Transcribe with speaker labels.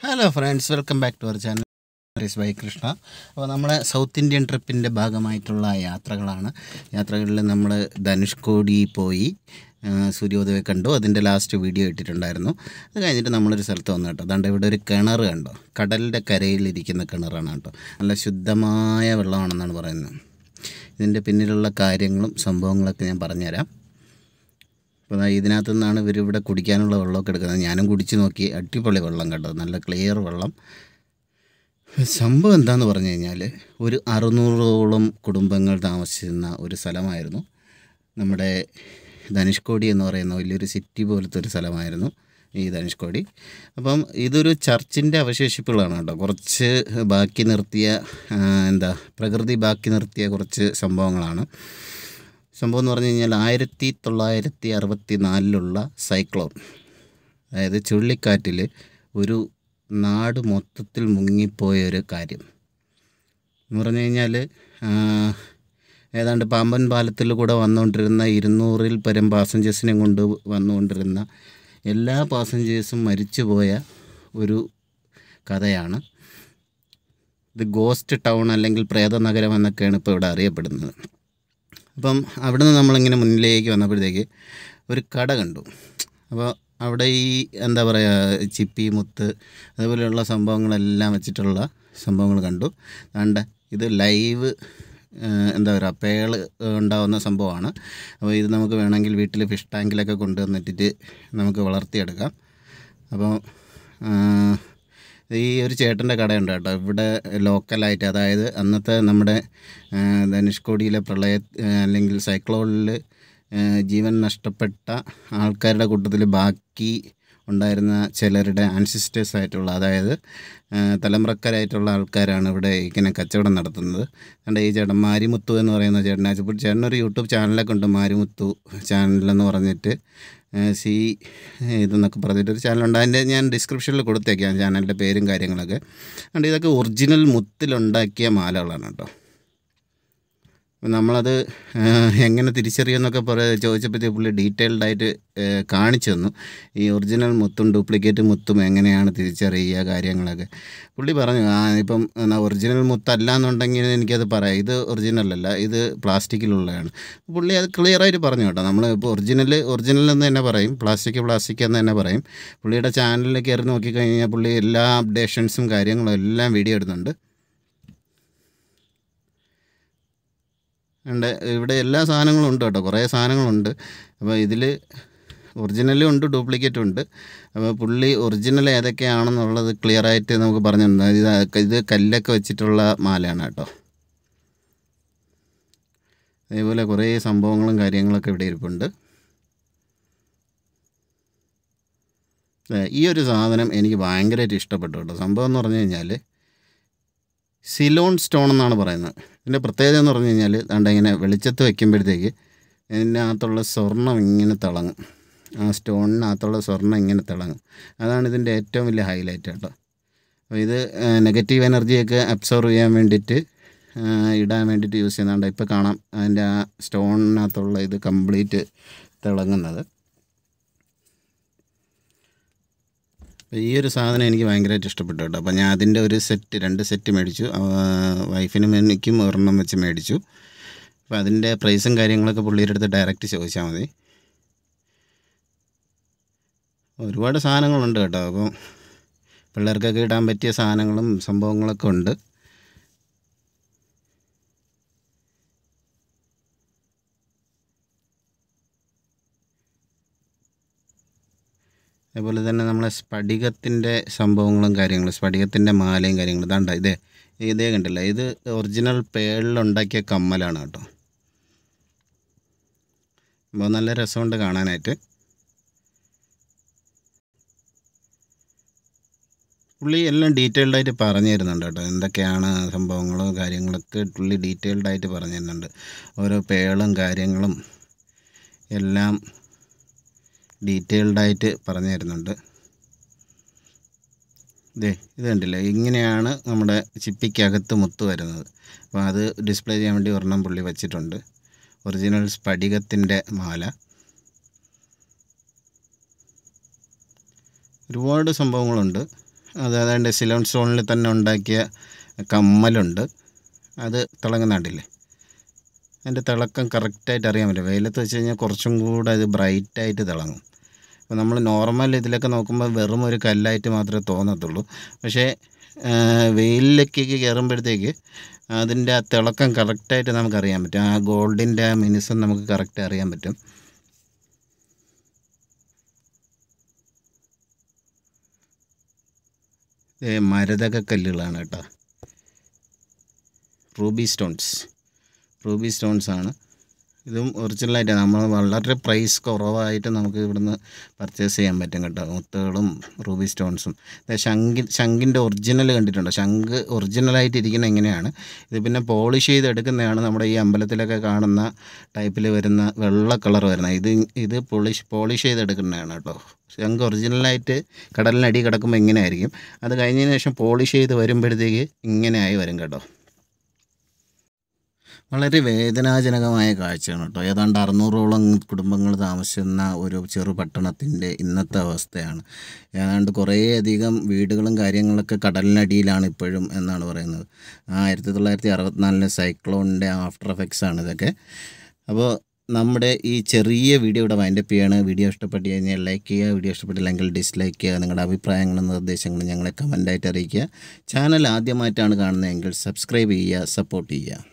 Speaker 1: hello friends welcome back to our channel Harees by Krishna അപ്പോൾ നമ്മുടെ south Indian ട്രിപ്പിൻ്റെ ഭാഗമായിട്ടുള്ള യാത്രകളാണ് യാത്രകളിൽ നമ്മൾ ധനുഷ്കോടി പോയി ആ, സൂര്യോദയം കണ്ടു അതിൻ്റെ ലാസ്റ്റ് വീഡിയോ ഇട്ടിട്ടുണ്ടായിരുന്നു അത് കഴിഞ്ഞിട്ട് നമ്മളൊരു സ്ഥലത്ത് വന്നു കേട്ടോ അതുകൊണ്ട് ഇവിടെ ഒരു കിണർ കണ്ടോ കടലിൻ്റെ കരയിലിരിക്കുന്ന കിണറാണ് കേട്ടോ നല്ല ശുദ്ധമായ വെള്ളമാണെന്നാണ് പറയുന്നത് ഇതിൻ്റെ പിന്നിലുള്ള കാര്യങ്ങളും സംഭവങ്ങളൊക്കെ ഞാൻ പറഞ്ഞുതരാം അപ്പോൾ ദാ ഇതിനകത്ത് നിന്നാണ് ഇവർ ഇവിടെ കുടിക്കാനുള്ള വെള്ളമൊക്കെ എടുക്കുന്നത് ഞാനും കുടിച്ച് നോക്കി അടിപൊളി വെള്ളം കേട്ടോ നല്ല ക്ലിയർ വെള്ളം സംഭവം എന്താണെന്ന് പറഞ്ഞു കഴിഞ്ഞാൽ ഒരു അറുന്നൂറോളം കുടുംബങ്ങൾ താമസിച്ചിരുന്ന ഒരു സ്ഥലമായിരുന്നു നമ്മുടെ ധനുഷ്കോടി എന്ന് പറയുന്ന വലിയൊരു സിറ്റി പോലത്തെ ഒരു സ്ഥലമായിരുന്നു ഈ ധനുഷ്കോടി അപ്പം ഇതൊരു ചർച്ചിൻ്റെ അവശേഷിപ്പുകളാണ് കേട്ടോ കുറച്ച് ബാക്കി നിർത്തിയ ആ, എന്താ പ്രകൃതി ബാക്കി നിർത്തിയ കുറച്ച് സംഭവങ്ങളാണ് സംഭവം എന്ന് പറഞ്ഞു കഴിഞ്ഞാൽ ആയിരത്തി തൊള്ളായിരത്തി അറുപത്തി നാലിലുള്ള സൈക്ലോൺ അതായത് ചുഴലിക്കാറ്റിൽ ഒരു നാട് മൊത്തത്തിൽ മുങ്ങിപ്പോയ ഒരു കാര്യം എന്ന് പറഞ്ഞു കഴിഞ്ഞാൽ ഏതാണ്ട് പാമ്പൻ പാലത്തിൽ കൂടെ വന്നുകൊണ്ടിരുന്ന ഇരുന്നൂറിൽ പരം പാസഞ്ചേഴ്സിനെ കൊണ്ട് വന്നുകൊണ്ടിരുന്ന എല്ലാ പാസഞ്ചേഴ്സും മരിച്ചുപോയ ഒരു കഥയാണ് ഇത് ഗോസ്റ്റ് ടൗൺ അല്ലെങ്കിൽ പ്രേതനഗരം എന്നൊക്കെയാണ് ഇപ്പോൾ ഇവിടെ അറിയപ്പെടുന്നത് അപ്പം അവിടെ നിന്ന് നമ്മളിങ്ങനെ മുന്നിലേക്ക് വന്നപ്പോഴത്തേക്ക് ഒരു കട കണ്ടു അപ്പോൾ അവിടെ ഈ എന്താ പറയുക ചിപ്പി മുത്ത് അതുപോലെയുള്ള സംഭവങ്ങളെല്ലാം വെച്ചിട്ടുള്ള സംഭവങ്ങൾ കണ്ടു കണ്ട ഇത് ലൈവ് എന്താ പറയുക പേള് ഉണ്ടാവുന്ന സംഭവമാണ് അപ്പോൾ ഇത് നമുക്ക് വേണമെങ്കിൽ വീട്ടിൽ ഫിഷ് ടാങ്കിലൊക്കെ കൊണ്ടുവന്നിട്ടിട്ട് നമുക്ക് വളർത്തിയെടുക്കാം അപ്പോൾ ഈ ഒരു ചേട്ടൻ്റെ കടയുണ്ട് കേട്ടോ ഇവിടെ ലോക്കലായിട്ട് അതായത് അന്നത്തെ നമ്മുടെ ആ, ധനുഷ്കോടിയിലെ പ്രളയ ആ, അല്ലെങ്കിൽ സൈക്ലോണിൽ ജീവൻ നഷ്ടപ്പെട്ട ആൾക്കാരുടെ കൂട്ടത്തിൽ ബാക്കി ഉണ്ടായിരുന്ന ചിലരുടെ ആൻസിസ്റ്റേഴ്സ് ആയിട്ടുള്ള അതായത് ആ, തലമുറക്കാരായിട്ടുള്ള ആൾക്കാരാണ് ഇവിടെ ഇങ്ങനെ കച്ചവടം നടത്തുന്നത് കണ്ട ഈ ചേട്ടൻ മാരിമുത്തു എന്ന് പറയുന്ന ചേട്ടൻ അപ്പോൾ ചേട്ടനൊരു യൂട്യൂബ് ചാനലൊക്കെ ഉണ്ട് മാരിമുത്തു ചാനലെന്ന് പറഞ്ഞിട്ട് ആ, സി ഇതെന്നൊക്കെ പറഞ്ഞിട്ട് ഒരു ചാനലുണ്ട് അതിൻ്റെ ഞാൻ ഡിസ്ക്രിപ്ഷനിൽ കൊടുത്തേക്കാം ചാനലിൻ്റെ പേരും കാര്യങ്ങളൊക്കെ അതുകൊണ്ട് ഇതൊക്കെ ഒറിജിനൽ മുത്തിലുണ്ടാക്കിയ മാലകളാണ് കേട്ടോ അപ്പം നമ്മളത് ആ, എങ്ങനെ തിരിച്ചറിയുമെന്നൊക്കെ പറ ചോദിച്ചപ്പോഴത്തേക്ക് പുള്ളി ഡീറ്റെയിൽഡ് ആയിട്ട് ആ, കാണിച്ചു തന്നു ഈ ഒറിജിനൽ മുത്തും ഡ്യൂപ്ലിക്കേറ്റ് മുത്തും എങ്ങനെയാണ് തിരിച്ചറിയുക കാര്യങ്ങളൊക്കെ പുള്ളി പറഞ്ഞു ആ ഇപ്പം എന്നാ ഒറിജിനൽ മുത്തല്ല എന്നുണ്ടെങ്കിൽ എനിക്കത് പറയാം ഇത് ഒറിജിനൽ അല്ല ഇത് പ്ലാസ്റ്റിക്കിലുള്ളതാണ് പുള്ളി അത് ക്ലിയർ ആയിട്ട് പറഞ്ഞു കേട്ടോ നമ്മൾ ഇപ്പോൾ ഒറിജിനൽ ഒറിജിനൽ എന്ന് തന്നെ പറയും പ്ലാസ്റ്റിക് പ്ലാസ്റ്റിക് എന്ന് തന്നെ പറയും പുള്ളിയുടെ ചാനലിൽ കയറി നോക്കിക്കഴിഞ്ഞാൽ പുള്ളി എല്ലാ അപ്ഡേഷൻസും കാര്യങ്ങളും എല്ലാം വീഡിയോ ഇടുന്നുണ്ട് ഉണ്ട് ഇവിടെ എല്ലാ സാധനങ്ങളും ഉണ്ട് കേട്ടോ കുറേ സാധനങ്ങളുണ്ട് അപ്പോൾ ഇതിൽ ഒറിജിനലും ഉണ്ട് ഡ്യൂപ്ലിക്കേറ്റും ഉണ്ട് അപ്പോൾ പുള്ളി ഒറിജിനൽ ഏതൊക്കെയാണെന്നുള്ളത് ക്ലിയർ ആയിട്ട് നമുക്ക് പറഞ്ഞു തന്നു ഇത് ഇത് കല്ലൊക്കെ വെച്ചിട്ടുള്ള മാലയാണ് കേട്ടോ അതേപോലെ കുറേ സംഭവങ്ങളും കാര്യങ്ങളൊക്കെ ഇവിടെ ഇരിപ്പുണ്ട് ദേ, ഈ ഒരു സാധനം എനിക്ക് ഭയങ്കരമായിട്ട് ഇഷ്ടപ്പെട്ടു കേട്ടോ സംഭവം എന്ന് പറഞ്ഞു കഴിഞ്ഞാൽ സിലോൺ സ്റ്റോൺ എന്നാണ് പറയുന്നത് ഇതിൻ്റെ പ്രത്യേകത എന്ന് പറഞ്ഞു കഴിഞ്ഞാൽ ദാണ്ട ഇങ്ങനെ വെളിച്ചത്ത് വെക്കുമ്പോഴത്തേക്ക് ഇതിനകത്തുള്ള സ്വർണം ഇങ്ങനെ തിളങ്ങും ആ സ്റ്റോണിനകത്തുള്ള സ്വർണം ഇങ്ങനെ തിളങ്ങും അതാണ് ഇതിൻ്റെ ഏറ്റവും വലിയ ഹൈലൈറ്റ് കേട്ടോ അപ്പോൾ ഇത് നെഗറ്റീവ് എനർജിയൊക്കെ അബ്സോർവ് ചെയ്യാൻ വേണ്ടിയിട്ട് ആ, ഇടാൻ വേണ്ടിയിട്ട് യൂസ് ചെയ്യുന്നുണ്ട് ഇപ്പോൾ കാണാം അതിൻ്റെ ആ സ്റ്റോണിനകത്തുള്ള ഇത് കംപ്ലീറ്റ് തിളങ്ങുന്നത് അപ്പോൾ ഈ ഒരു സാധനം എനിക്ക് ഭയങ്കരമായിട്ട് ഇഷ്ടപ്പെട്ടു കേട്ടോ അപ്പോൾ ഞാൻ അതിൻ്റെ ഒരു സെറ്റ് രണ്ട് സെറ്റ് മേടിച്ചു ആ, വൈഫിനും എനിക്കും ഒരെണ്ണം വെച്ച് മേടിച്ചു അപ്പോൾ അതിൻ്റെ പ്രൈസും കാര്യങ്ങളൊക്കെ പുള്ളിയുടെ അടുത്ത് ഡയറക്റ്റ് ചോദിച്ചാൽ മതി ഒരുപാട് സാധനങ്ങളുണ്ട് കേട്ടോ അപ്പോൾ പിള്ളേർക്കൊക്കെ ഇടാൻ പറ്റിയ സാധനങ്ങളും സംഭവങ്ങളൊക്കെ ഉണ്ട് അതുപോലെ തന്നെ നമ്മളെ സ്ഫടികത്തിൻ്റെ സംഭവങ്ങളും കാര്യങ്ങളും സ്ഫടികത്തിൻ്റെ മാലയും കാര്യങ്ങളും ഇതാണ്ട ഇതേ ഇതേ കണ്ടില്ല ഇത് ഒറിജിനൽ പേളിലുണ്ടാക്കിയ കമ്മലാണ് കേട്ടോ അപ്പോൾ നല്ല രസമുണ്ട് കാണാനായിട്ട് പുള്ളി എല്ലാം ഡീറ്റെയിൽഡ് ആയിട്ട് പറഞ്ഞു തരുന്നുണ്ട് കേട്ടോ എന്തൊക്കെയാണ് സംഭവങ്ങളും കാര്യങ്ങളൊക്കെ പുള്ളി ഡീറ്റെയിൽഡ് ആയിട്ട് പറഞ്ഞു തരുന്നുണ്ട് ഓരോ പേളും കാര്യങ്ങളും എല്ലാം ഡീറ്റെയിൽഡ് ആയിട്ട് പറഞ്ഞു തരുന്നുണ്ട് ഇതേ ഇത് കണ്ടില്ലേ ഇങ്ങനെയാണ് നമ്മുടെ ചിപ്പിക്കകത്ത് മുത്ത് വരുന്നത് അപ്പോൾ അത് ഡിസ്പ്ലേ ചെയ്യാൻ വേണ്ടി ഒരെണ്ണം പുള്ളി വെച്ചിട്ടുണ്ട് ഒറിജിനൽ സ്ഫടികത്തിൻ്റെ മാല ഒരുപാട് സംഭവങ്ങളുണ്ട് അതായത് സിലോൺ സ്റ്റോണിൽ തന്നെ ഉണ്ടാക്കിയ കമ്മലുണ്ട് അത് തിളങ്ങുന്നുണ്ടില്ലേ അതിൻ്റെ തിളക്കം കറക്റ്റായിട്ട് അറിയാൻ പറ്റും വെയിലത്ത് വെച്ച് കഴിഞ്ഞാൽ കുറച്ചും കൂടെ അത് ബ്രൈറ്റായിട്ട് തിളങ്ങും അപ്പോൾ നമ്മൾ നോർമൽ ഇതിലൊക്കെ നോക്കുമ്പോൾ വെറും ഒരു കല്ലായിട്ട് മാത്രമേ തോന്നത്തുള്ളൂ പക്ഷേ ആ, വെയിലിലേക്ക് കയറുമ്പോഴത്തേക്ക് അതിൻ്റെ ആ തിളക്കം കറക്റ്റായിട്ട് നമുക്ക് അറിയാൻ പറ്റും ആ ഗോൾഡിൻ്റെ ആ മിനുസം നമുക്ക് കറക്റ്റ് അറിയാൻ പറ്റും ഇത് മരതക കല്ലുകളാണ് കേട്ടോ റൂബി സ്റ്റോൺസ് റൂബി സ്റ്റോൺസ് ആണ് ഇതും ഒറിജിനലായിട്ട് നമ്മൾ വളരെ പ്രൈസ് കുറവായിട്ട് നമുക്ക് ഇവിടുന്ന് പർച്ചേസ് ചെയ്യാൻ പറ്റും കേട്ടോ മുത്തുകളും റൂബി സ്റ്റോൺസും ഇത് ശംഖി ശംഖിൻ്റെ ഒറിജിനൽ കണ്ടിട്ടുണ്ടോ ശംഖ് ഒറിജിനലായിട്ട് ഇരിക്കുന്ന എങ്ങനെയാണ് ഇത് പിന്നെ പോളിഷ് ചെയ്തെടുക്കുന്നതാണ് നമ്മുടെ ഈ അമ്പലത്തിലൊക്കെ കാണുന്ന ടൈപ്പിൽ വരുന്ന വെള്ള കളർ വരുന്നത് ഇത് ഇത് പോളിഷ് പോളിഷ് ചെയ്തെടുക്കുന്നതാണ് കേട്ടോ ശംഖ് ഒറിജിനലായിട്ട് കടലിനടി കിടക്കുമ്പോൾ ഇങ്ങനെ ആയിരിക്കും അത് കഴിഞ്ഞതിന് ശേഷം പോളിഷ് ചെയ്ത് വരുമ്പോഴത്തേക്ക് ഇങ്ങനെയായി വരും കേട്ടോ വളരെ വേദനാജനകമായ കാഴ്ചയാണ് കേട്ടോ ഏതാണ്ട് അറുന്നൂറോളം കുടുംബങ്ങൾ താമസിക്കുന്ന ഒരു ചെറു പട്ടണത്തിൻ്റെ ഇന്നത്തെ അവസ്ഥയാണ് ഏതാണ്ട് കുറേയധികം വീടുകളും കാര്യങ്ങളൊക്കെ കടലിനടിയിലാണ് ഇപ്പോഴും എന്നാണ് പറയുന്നത് ആയിരത്തി തൊള്ളായിരത്തി അറുപത്തിനാലിലെ സൈക്ലോണിൻ്റെ ആഫ്റ്റർ എഫക്ട്സ് ആണ് ഇതൊക്കെ അപ്പോൾ നമ്മുടെ ഈ ചെറിയ വീഡിയോ ഇവിടെ വൈൻഡപ്പ് ചെയ്യാണ് വീഡിയോ ഇഷ്ടപ്പെട്ട് കഴിഞ്ഞാൽ ലൈക്ക് ചെയ്യുക വീഡിയോ ഇഷ്ടപ്പെട്ടില്ലെങ്കിൽ ഡിസ്ലൈക്ക് ചെയ്യുക നിങ്ങളുടെ അഭിപ്രായങ്ങളും നിർദ്ദേശങ്ങളും ഞങ്ങളെ കമൻറ്റായിട്ട് അറിയിക്കുക ചാനൽ ആദ്യമായിട്ടാണ് കാണുന്നതെങ്കിൽ സബ്സ്ക്രൈബ് ചെയ്യുക സപ്പോർട്ട് ചെയ്യുക